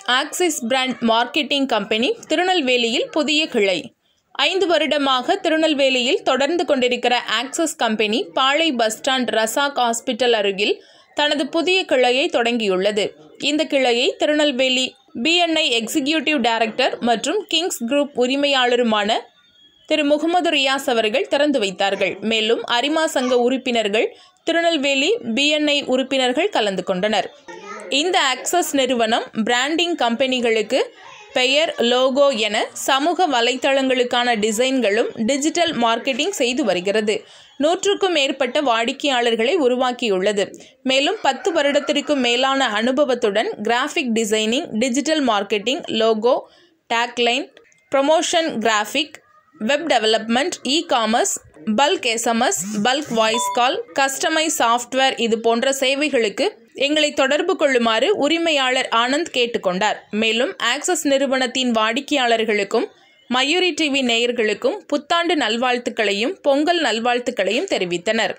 axis brand marketing company திருநெல்வேலியில் புதிய கிளை ஐந்து வருடமாக திருநெல்வேலியில் தொடர்ந்து கொண்டிருக்கிற Axis company Palai bus stand Razak hospital அருகில் தனது புதிய கிளையை தொடங்கியுள்ளது இந்த கிளையை திருநெல்வேலி பிஎன்ஐ எக்ஸிகியூட்டிவ் டைரக்டர் மற்றும் கிங்ஸ் குரூப் உரிமையாளருமான திரு முகமது ரியாஸ் அவர்கள் திறந்து வைத்தார்கள் மேலும் அரிமா சங்க உறுப்பினர்கள் திருநெல்வேலி பிஎன்ஐ உறுப்பினர்கள் கலந்து கொண்டனர் இந்த ஆக்சஸ் நிறுவனம் பிராண்டிங் கம்பெனிகளுக்கு பெயர் லோகோ என சமூக வலைத்தளங்களுக்கான டிசைன்களும் டிஜிட்டல் மார்க்கெட்டிங் செய்து வருகிறது நூற்றுக்கும் மேற்பட்ட வாடிக்கையாளர்களை உருவாக்கியுள்ளது மேலும் பத்து வருடத்திற்கும் மேலான அனுபவத்துடன் graphic designing digital marketing logo tagline promotion graphic web development e commerce bulk SMS bulk voice call customise software இது போன்ற சேவைகளுக்கு எங்களை தொடர்பு கொள்ளுமாறு உரிமையாளர் ஆனந்த் கேட்டுக்கொண்டார் மேலும் ஆக்சஸ் நிறுவனத்தின் வாடிக்கையாளர்களுக்கும் மயூரி டிவி நேயர்களுக்கும் புத்தாண்டு நல்வாழ்த்துக்களையும் பொங்கல் நல்வாழ்த்துக்களையும் தெரிவித்தனர்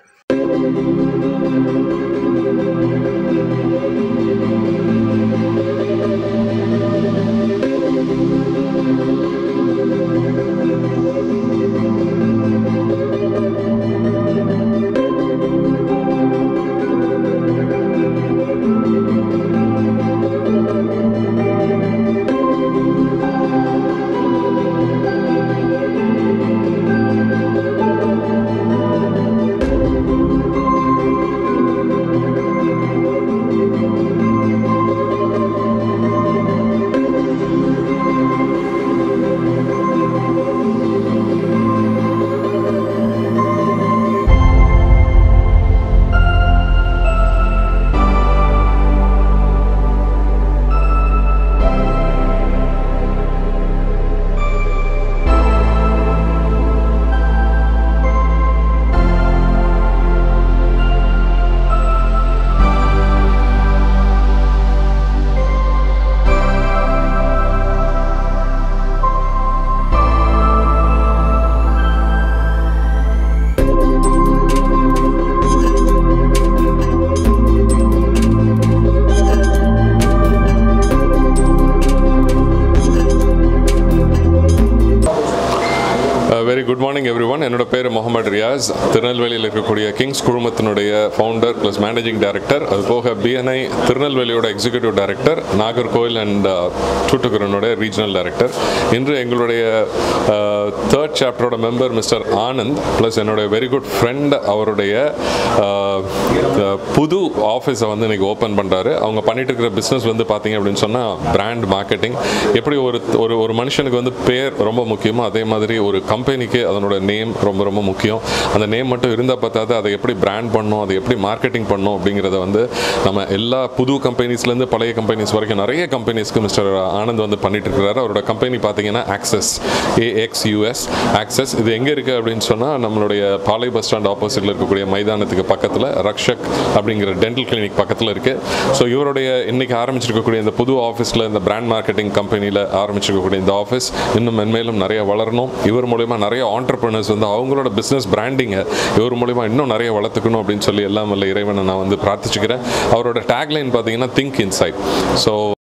very good morning everyone என்னோட பேர் முகமது ரியாஸ் திருநெல்வேலியில் இருக்கக்கூடிய கிங்ஸ் குழுமத்தினுடைய ஃபவுண்டர் ப்ளஸ் மேனேஜிங் டைரக்டர் அது போக பிஎன்ஐ திருநெல்வேலியோட எக்ஸிக்யூட்டிவ் டைரக்டர் நாகர்கோவில் அண்ட் தூட்டுக்குரனுடைய ரீஜனல் டைரக்டர் இன்று எங்களுடைய தேர்ட் சாப்டரோட மெம்பர் மிஸ்டர் ஆனந்த் ப்ளஸ் என்னுடைய வெரி குட் ஃப்ரெண்ட் அவருடைய uh, புது ஆஃபீஸை வந்து இன்னைக்கு ஓப்பன் பண்ணுறாரு அவங்க பண்ணிட்டு இருக்கிற பிஸ்னஸ் வந்து பார்த்தீங்க அப்படின்னு சொன்னால் பிராண்ட் மார்க்கெட்டிங் எப்படி ஒரு ஒரு ஒரு மனுஷனுக்கு வந்து பேர் ரொம்ப முக்கியமோ அதே மாதிரி ஒரு கம்பெனிக்கு அதனோட நேம் ரொம்ப ரொம்ப முக்கியம் அந்த நேம் மட்டும் இருந்தால் பார்த்தாது அதை எப்படி பிராண்ட் பண்ணணும் அதை எப்படி மார்க்கெட்டிங் பண்ணணும் அப்படிங்கிறத வந்து நம்ம எல்லா புது கம்பெனிஸ்லேருந்து பழைய கம்பெனிஸ் வரைக்கும் நிறைய கம்பெனிஸ்க்கு மிஸ்டர் ஆனந்த் வந்து பண்ணிட்டு இருக்கிறாரு அவரோட கம்பெனி பார்த்தீங்கன்னா ஆக்சஸ் ஏஎக்ஸ் யூஎஸ் ஆக்சஸ் இது எங்கே இருக்குது அப்படின்னு சொன்னால் நம்மளுடைய பாலை பஸ் ஸ்டாண்ட் ஆப்போசிட்டில் இருக்கக்கூடிய மைதானத்துக்கு பக்கத்தில் ரக்ஷக் அப்படிங்கிற டென்டல் கிளினிக் பக்கத்தில் இருக்குது ஸோ இவருடைய இன்னைக்கு ஆரம்பிச்சிருக்கக்கூடிய இந்த புது ஆஃபீஸில் இந்த பிராண்ட் மார்க்கெட்டிங் கம்பெனியில் ஆரம்பிச்சிருக்கக்கூடிய இந்த ஆஃபீஸ் இன்னும் மென்மேலும் நிறைய வளரணும் இவர் மூலயமா நிறைய ஆண்டர்பிரினர்ஸ் வந்து அவங்களோட பிஸ்னஸ் பிராண்டிங்கை இவர் மூலயமா இன்னும் நிறைய வளர்த்துக்கணும் அப்படின்னு சொல்லி எல்லாம் வல்ல இறைவனை நான் வந்து பிரார்த்திச்சுக்கிறேன் அவரோட டேக்லைன் பார்த்தீங்கன்னா திங்க் இன்சைட் ஸோ